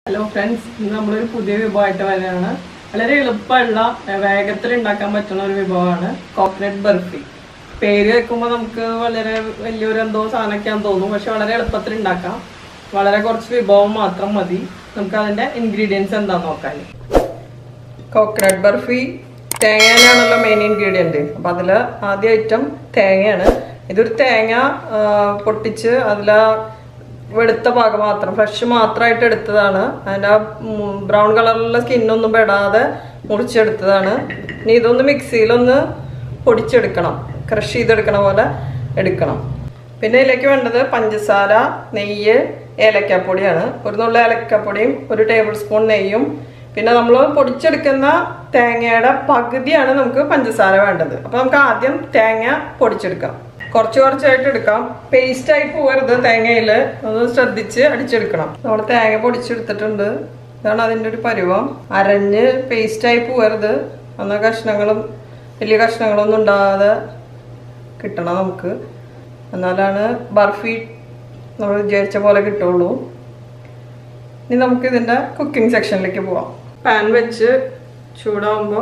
hello friends ഇന്ന് നമ്മളൊരു പുതിയ വിഭവമായിട്ട് വരികയാണ് വളരെ എളുപ്പമുള്ള വേഗത്തിൽ ഉണ്ടാക്കാൻ പറ്റുന്ന ഒരു വിഭവമാണ് കോക്കനട്ട് ബർഫി പേര് കേൾക്കുമ്പോൾ നമുക്ക് വളരെ വലിയൊരു എന്തോ സാധനമൊക്കെയാന്ന് തോന്നും പക്ഷെ വളരെ എളുപ്പത്തിൽ ഉണ്ടാക്കാം വളരെ കുറച്ച് വിഭവം മാത്രം മതി നമുക്ക് അതിന്റെ ഇൻഗ്രീഡിയൻസ് എന്താന്ന് നോക്കാൻ കോക്കനട്ട് ബർഫി തേങ്ങയാണല്ലോ മെയിൻ ഇൻഗ്രീഡിയൻറ്റ് അപ്പം അതിൽ ആദ്യ ഐറ്റം തേങ്ങയാണ് ഇതൊരു തേങ്ങ ആ, പൊട്ടിച്ച് അതിൽ വെളുത്ത ഭാഗം മാത്രം ഫ്രഷ് മാത്രമായിട്ട് എടുത്തതാണ് അതിൻ്റെ ബ്രൗൺ കളറിലുള്ള സ്കിന്നൊന്നും പെടാതെ മുറിച്ചെടുത്തതാണ് ഇനി ഇതൊന്ന് മിക്സിയിലൊന്ന് പൊടിച്ചെടുക്കണം ക്രഷ് ചെയ്തെടുക്കണ പോലെ എടുക്കണം പിന്നെ ഇതിലേക്ക് വേണ്ടത് പഞ്ചസാര നെയ്യ് ഏലക്കാപ്പൊടിയാണ് ഒരു നുള്ള ഏലക്കാപ്പൊടിയും ഒരു ടേബിൾ സ്പൂൺ നെയ്യും പിന്നെ നമ്മൾ പൊടിച്ചെടുക്കുന്ന തേങ്ങയുടെ പകുതിയാണ് നമുക്ക് പഞ്ചസാര വേണ്ടത് അപ്പൊ നമുക്ക് ആദ്യം തേങ്ങ പൊടിച്ചെടുക്കാം കുറച്ച് കുറച്ചായിട്ട് എടുക്കാം പേസ്റ്റ് ആയി പോകരുത് തേങ്ങയിൽ അത് ശ്രദ്ധിച്ച് അടിച്ചെടുക്കണം നമ്മൾ തേങ്ങ പൊടിച്ചെടുത്തിട്ടുണ്ട് ഇതാണ് അതിൻ്റെ ഒരു പരുവം അരഞ്ഞ് പേസ്റ്റ് ആയി പോകരുത് എന്നാൽ കഷ്ണങ്ങളും വലിയ കഷ്ണങ്ങളൊന്നും ഉണ്ടാകാതെ കിട്ടണം നമുക്ക് എന്നാലാണ് ബർഫി നമ്മൾ വിചാരിച്ച പോലെ കിട്ടുള്ളൂ ഇനി നമുക്ക് ഇതിൻ്റെ കുക്കിംഗ് സെക്ഷനിലേക്ക് പോവാം പാൻ വെച്ച് ചൂടാവുമ്പോൾ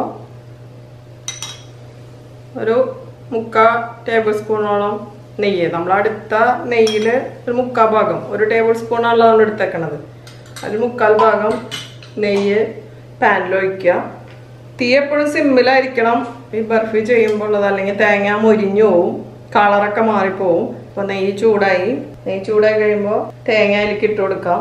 ഒരു മുക്കാ ടേബിൾ സ്പൂണോളം നെയ്യ് നമ്മൾ അടുത്ത നെയ്യിൽ ഒരു മുക്കാ ഭാഗം ഒരു ടേബിൾ സ്പൂണാണല്ലോ നമ്മൾ എടുത്തേക്കണത് അതിൽ മുക്കാൽ ഭാഗം നെയ്യ് പാനിൽ ഒഴിക്കുക തീ എപ്പോഴും സിമ്മിലായിരിക്കണം ഈ ബർഫി ചെയ്യുമ്പോൾ ഉള്ളത് അല്ലെങ്കിൽ തേങ്ങ മൊരിഞ്ഞു പോവും കളറൊക്കെ മാറിപ്പോവും അപ്പോൾ നെയ്യ് ചൂടായി നെയ്യ് ചൂടായി കഴിയുമ്പോൾ തേങ്ങ അതിലേക്ക് ഇട്ട് കൊടുക്കാം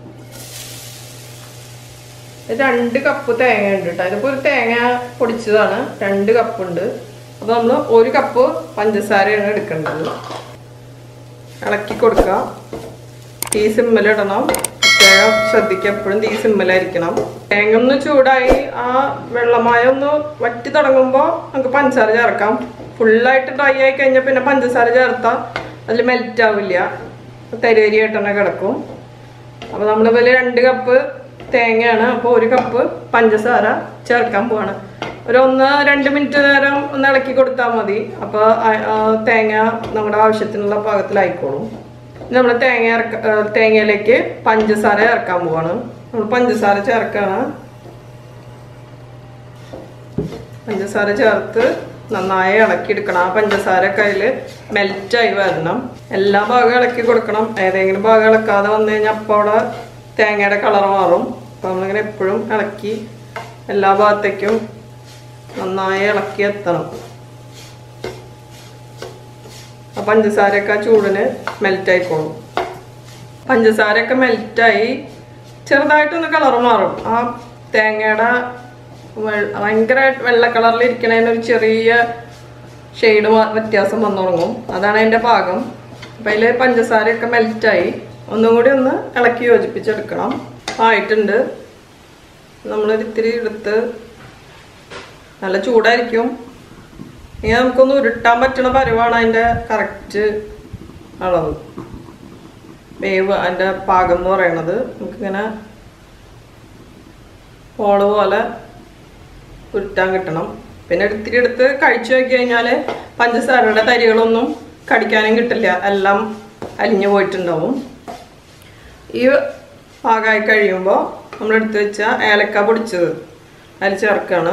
രണ്ട് കപ്പ് തേങ്ങ ഉണ്ട് കേട്ടോ ഇതിപ്പോൾ ഒരു തേങ്ങ പൊടിച്ചതാണ് രണ്ട് കപ്പ് ഉണ്ട് അപ്പോൾ നമ്മൾ ഒരു കപ്പ് പഞ്ചസാരയാണ് എടുക്കേണ്ടത് ഇളക്കി കൊടുക്കുക തീ സിമ്മിലിടണം പ്രത്യേകം ശ്രദ്ധിക്കുക എപ്പോഴും തീ സിമ്മിലായിരിക്കണം തേങ്ങ ഒന്ന് ചൂടായി ആ വെള്ളമായ ഒന്ന് വറ്റി തുടങ്ങുമ്പോൾ നമുക്ക് പഞ്ചസാര ചേർക്കാം ഫുള്ളായിട്ട് ഡ്രൈ ആയി കഴിഞ്ഞാൽ പിന്നെ പഞ്ചസാര ചേർത്താൽ അതിൽ മെൽറ്റ് ആവില്ല തരിതരിയായിട്ട് തന്നെ കിടക്കും അപ്പോൾ നമ്മൾ ഇതിൽ രണ്ട് കപ്പ് തേങ്ങയാണ് അപ്പോൾ ഒരു കപ്പ് പഞ്ചസാര ചേർക്കാൻ പോവാണ് ഒരു ഒന്ന് രണ്ട് മിനിറ്റ് നേരം ഒന്ന് ഇളക്കി കൊടുത്താൽ മതി അപ്പോൾ തേങ്ങ നമ്മുടെ ആവശ്യത്തിനുള്ള പാകത്തിലായിക്കോളും നമ്മൾ തേങ്ങ ഇറക്ക ആ, തേങ്ങയിലേക്ക് പഞ്ചസാര ചേർക്കാൻ പോവാണ് നമ്മൾ പഞ്ചസാര ചേർക്കാണ് പഞ്ചസാര ചേർത്ത് നന്നായി ഇളക്കിയെടുക്കണം ആ പഞ്ചസാര കയ്യിൽ മെൽറ്റായി വരണം എല്ലാ ഭാഗവും ഇളക്കി കൊടുക്കണം ഏതെങ്കിലും ഭാഗം ഇളക്കാതെ വന്നു കഴിഞ്ഞാൽ അപ്പോൾ അവിടെ തേങ്ങയുടെ കളർ മാറും അപ്പോൾ നമ്മളിങ്ങനെ എപ്പോഴും ഇളക്കി എല്ലാ ഭാഗത്തേക്കും നന്നായി ഇളക്കി എത്തണം ആ പഞ്ചസാരയൊക്കെ ആ ചൂടിന് മെൽറ്റായിക്കോളും പഞ്ചസാരയൊക്കെ മെൽറ്റായി ചെറുതായിട്ടൊന്ന് കളർ മാറും ആ തേങ്ങയുടെ വെ- ഭയങ്കരമായിട്ട് വെള്ള കളറിൽ ഇരിക്കണതിന് ഒരു ചെറിയ ഷെയ്ഡ് വ്യത്യാസം വന്നു തുടങ്ങും അതാണ് അതിൻ്റെ പാകം അപ്പം അതിൽ പഞ്ചസാരയൊക്കെ മെൽറ്റായി ഒന്നും കൂടി ഒന്ന് ഇളക്കി യോജിപ്പിച്ചെടുക്കണം ആയിട്ടുണ്ട് നമ്മളൊരു ഇത്തിരി എടുത്ത് നല്ല ചൂടായിരിക്കും ഇനി നമുക്കൊന്ന് ഉരുട്ടാൻ പറ്റുന്ന പരുവാണ് അതിൻ്റെ കറക്റ്റ് അളവ് വേവ് അതിൻ്റെ പാകം എന്ന് പറയണത് നമുക്കിങ്ങനെ പോള് പോലെ ഉരുട്ടാൻ കിട്ടണം പിന്നെ ഇത്തിരി എടുത്ത് കഴിച്ചു നോക്കി കഴിഞ്ഞാൽ പഞ്ചസാരയുടെ തരികളൊന്നും കടിക്കാനും കിട്ടില്ല എല്ലാം അലിഞ്ഞു പോയിട്ടുണ്ടാവും ഈ പാകമായി കഴിയുമ്പോൾ നമ്മൾ എടുത്ത് വെച്ച ഏലക്ക പൊടിച്ചത് അതിൽ ചേർക്കുകയാണ്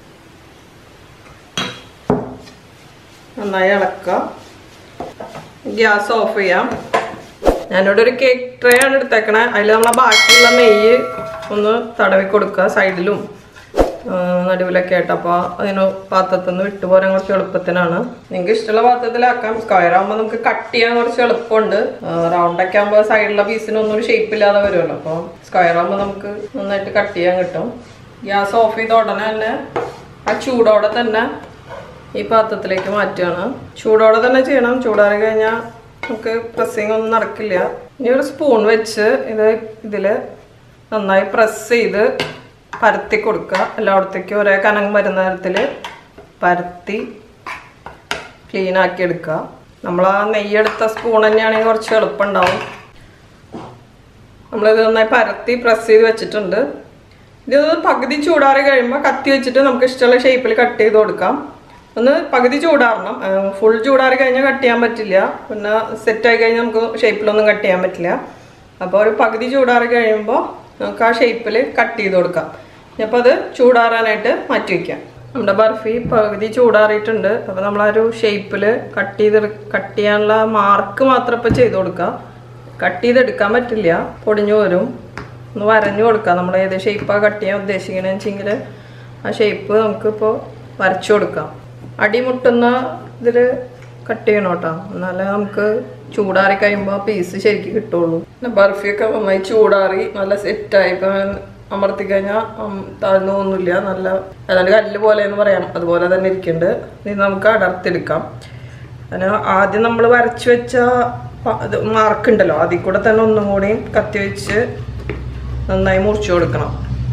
നന്നായി ഇളക്കുക ഗ്യാസ് ഓഫ് ചെയ്യാം ഞാനിവിടെ ഒരു കേക്ക് ട്രേ ആണ് എടുത്തേക്കണേ അതിൽ നമ്മളെ ബാക്കിയുള്ള നെയ്യ് ഒന്ന് തടവി കൊടുക്കുക സൈഡിലും ആ, നടുവിലൊക്കെ ആയിട്ട് അപ്പോൾ അതിന് പാത്രത്തിൽ നിന്ന് വിട്ടുപോരാൻ കുറച്ച് എളുപ്പത്തിനാണ് നിങ്ങൾക്ക് ഇഷ്ടമുള്ള പാത്രത്തിലാക്കാം സ്ക്വയർ ആകുമ്പോൾ നമുക്ക് കട്ട് ചെയ്യാൻ കുറച്ച് എളുപ്പമുണ്ട് റൗണ്ട് ഒക്കെ ആകുമ്പോൾ സൈഡിലുള്ള പീസിന് ഒന്നും ഒരു ഷേപ്പ് ഇല്ലാതെ വരുമല്ലോ അപ്പോൾ സ്ക്വയർ ആകുമ്പോൾ നമുക്ക് നന്നായിട്ട് കട്ട് ചെയ്യാൻ കിട്ടും ഗ്യാസ് ഓഫ് ചെയ്ത ഉടനെ തന്നെ ആ ചൂടോടെ തന്നെ ഈ പാത്രത്തിലേക്ക് മാറ്റുകയാണ് ചൂടോടെ തന്നെ ചെയ്യണം ചൂടാറി കഴിഞ്ഞാൽ നമുക്ക് പ്രസ്സിങ് ഒന്നും നടക്കില്ല ഇനി ഒരു സ്പൂൺ വെച്ച് ഇത് ഇതിൽ നന്നായി പ്രസ് ചെയ്ത് പരത്തി കൊടുക്കുക എല്ലായിടത്തേക്കും ഒരേ കനം വരുന്ന തരത്തിൽ പരത്തി ക്ലീൻ ആക്കി എടുക്കുക നമ്മൾ ആ നെയ്യെടുത്ത സ്പൂൺ തന്നെയാണെങ്കിൽ കുറച്ച് എളുപ്പമുണ്ടാവും നമ്മളിത് നന്നായി പരത്തി പ്രസ് ചെയ്ത് വെച്ചിട്ടുണ്ട് ഇത് പകുതി ചൂടാറി കഴിയുമ്പോൾ കത്തി വെച്ചിട്ട് നമുക്ക് ഇഷ്ടമുള്ള ഷേപ്പിൽ കട്ട് ചെയ്ത് കൊടുക്കാം ഒന്ന് പകുതി ചൂടാറണം ഫുൾ ചൂടാറി കഴിഞ്ഞാൽ കട്ട് ചെയ്യാൻ പറ്റില്ല പിന്നെ സെറ്റായി കഴിഞ്ഞാൽ നമുക്ക് ഷേപ്പിലൊന്നും കട്ട് ചെയ്യാൻ പറ്റില്ല അപ്പോൾ ഒരു പകുതി ചൂടാറി കഴിയുമ്പോൾ നമുക്ക് ആ ഷേപ്പിൽ കട്ട് ചെയ്ത് കൊടുക്കാം അപ്പോൾ അത് ചൂടാറാനായിട്ട് മാറ്റി വയ്ക്കാം നമ്മുടെ ബർഫി പകുതി ചൂടാറിയിട്ടുണ്ട് അപ്പോൾ നമ്മൾ ആ ഒരു ഷേപ്പിൽ കട്ട് ചെയ്ത് കട്ട് ചെയ്യാനുള്ള മാർക്ക് മാത്രം ഇപ്പോൾ ചെയ്ത് കൊടുക്കുക കട്ട് ചെയ്തെടുക്കാൻ പറ്റില്ല പൊടിഞ്ഞു വരും ഒന്ന് വരഞ്ഞു കൊടുക്കാം നമ്മൾ ഏത് ഷേപ്പാണ് കട്ട് ചെയ്യാൻ ഉദ്ദേശിക്കണമെന്ന് വെച്ചെങ്കിൽ ആ ഷേപ്പ് നമുക്കിപ്പോൾ വരച്ചു കൊടുക്കാം അടിമുട്ടുന്ന ഇതിൽ കട്ട് ചെയ്യണം കേട്ടോ എന്നാലേ നമുക്ക് ചൂടാറി കഴിയുമ്പോൾ പീസ് ശരിക്കും കിട്ടുള്ളൂ പിന്നെ ബർഫിയൊക്കെ നന്നായി ചൂടാറി നല്ല സെറ്റായി ഇപ്പം അമർത്തി കഴിഞ്ഞാൽ താഴ്ന്നു പോകുന്നില്ല നല്ല ഏതാണ്ട് കല്ല് പോലെ എന്ന് പറയാം അതുപോലെ തന്നെ ഇരിക്കുന്നുണ്ട് ഇനി നമുക്ക് അടർത്തെടുക്കാം അതിന് ആദ്യം നമ്മൾ വരച്ചു വെച്ച പ- ഇത് മാർക്കുണ്ടല്ലോ അതിൽ കൂടെ തന്നെ ഒന്നും കൂടി കത്തി വെച്ച് നന്നായി മുറിച്ചു കൊടുക്കണം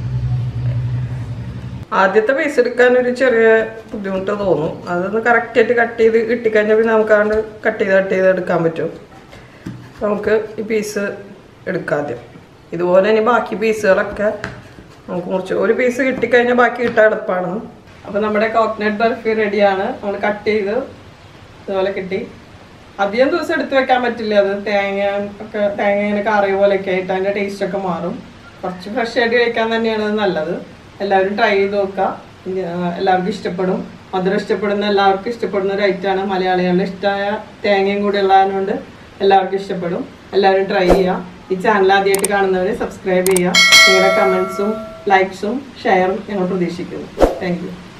ആദ്യത്തെ പീസ് എടുക്കാൻ ഒരു ചെറിയ ബുദ്ധിമുട്ട് തോന്നും അതൊന്ന് കറക്റ്റായിട്ട് കട്ട് ചെയ്ത് കിട്ടിക്കഴിഞ്ഞാൽ പിന്നെ നമുക്ക് അതുകൊണ്ട് കട്ട് ചെയ്ത് കട്ട് ചെയ്ത് എടുക്കാൻ പറ്റും നമുക്ക് ഈ പീസ് എടുക്കാം ആദ്യം ഇതുപോലെ ഇനി ബാക്കി പീസുകളൊക്കെ നമുക്ക് മുറിച്ച് ഒരു പീസ് കിട്ടിക്കഴിഞ്ഞാൽ ബാക്കി കിട്ടാൻ എളുപ്പമാണ് അപ്പോൾ നമ്മുടെ കോക്കനട്ട് ബർഫി റെഡിയാണ് നമ്മൾ കട്ട് ചെയ്ത് ഇതുപോലെ കിട്ടി അധികം ദിവസം എടുത്തു വെക്കാൻ പറ്റില്ല അത് തേങ്ങ ഒക്കെ തേങ്ങ ഇങ്ങനെ കറി പോലെയൊക്കെ ആയിട്ട് അതിൻ്റെ ടേസ്റ്റ് ഒക്കെ മാറും കുറച്ച് ഫ്രഷ് ആയിട്ട് കഴിക്കാൻ തന്നെയാണ് അത് നല്ലത് എല്ലാവരും ട്രൈ ചെയ്ത് നോക്കുക ഇനി, ആ, എല്ലാവർക്കും ഇഷ്ടപ്പെടും മധുരം ഇഷ്ടപ്പെടുന്ന എല്ലാവർക്കും ഇഷ്ടപ്പെടുന്ന ഒരു ഐറ്റമാണ് മലയാളികളുടെ ഇഷ്ടമായ തേങ്ങയും കൂടി ഉള്ളതുകൊണ്ട് എല്ലാവർക്കും ഇഷ്ടപ്പെടും എല്ലാവരും ട്രൈ ചെയ്യുക ഈ ചാനൽ ആദ്യമായിട്ട് കാണുന്നവർ സബ്സ്ക്രൈബ് ചെയ്യുക നിങ്ങളുടെ കമൻസും ലൈക്സും ഷെയറും ഞങ്ങൾ പ്രതീക്ഷിക്കുന്നു താങ്ക് യു